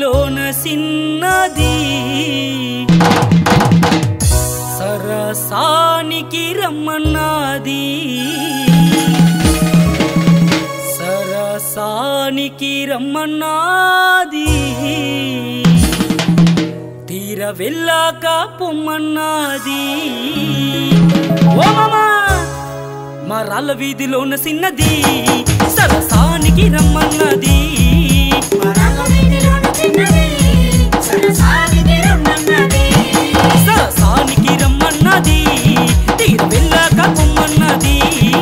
వీధిలోన సిన్నది సరసానికి రమ్మన్నది సరసానికి రమ్మన్నది తీర వెళ్ళాక పొమ్మన్నది ఓ మామా మా రాళ్ళ వీధిలోన సిన్నది సరసానికి రమ్మన్నది సరసానికి రమ్మన్నది తీర వెళ్ళాక పొమ్మన్నది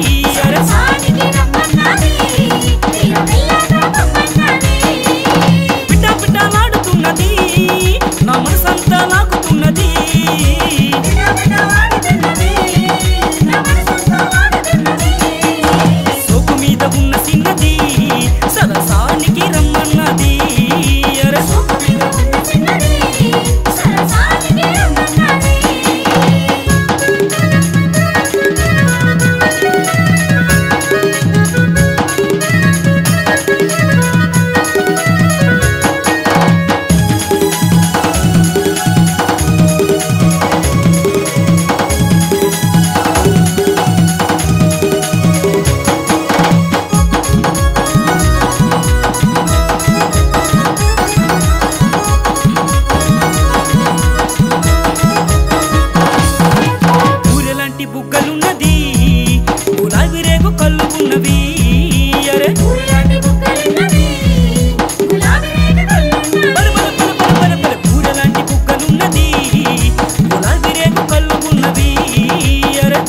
పిట్ట పిట్టలాడుతున్నది నా మనసంతా లాగుతున్నది సోకు మీద ఉన్న సిన్నది సరసానికి రమ్మన్నది అరే ఊరెలాంటి బుగ్గలున్నది గులాబీ రేగు కళ్ళు ఉన్నవి అరే బల బల బల బల బల బల ఊరెలాంటి బుగ్గలున్నది గులాబీ రేగు కళ్ళు ఉన్నవి అరే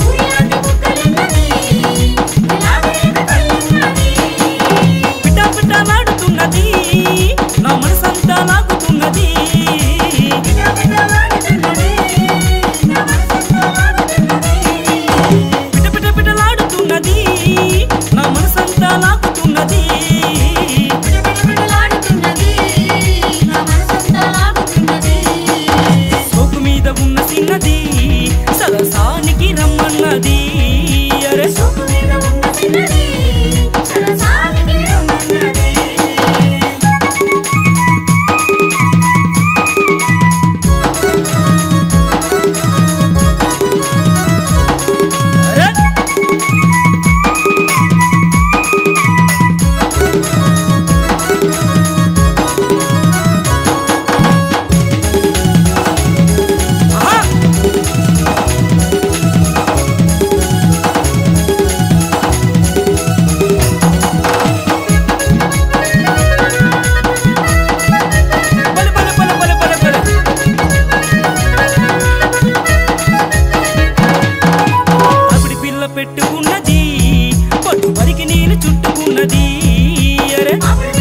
పిట్ట పిట్టలాడుతున్నది నా మనసంతా లాగుతున్నది పిట పిట పిటలాడుతున్నది నా మనసంతా లాగుతున్నది సోకు మీద ఉన్న సిన్నది సరసానికి రమ్మన్నది అరే అరే ఆహా! బల బల బల బల బల బల అప్పుడు పిల్ల పెట్టుకున్నది పట్టు వరికి నేను చుట్టుకున్నది అరే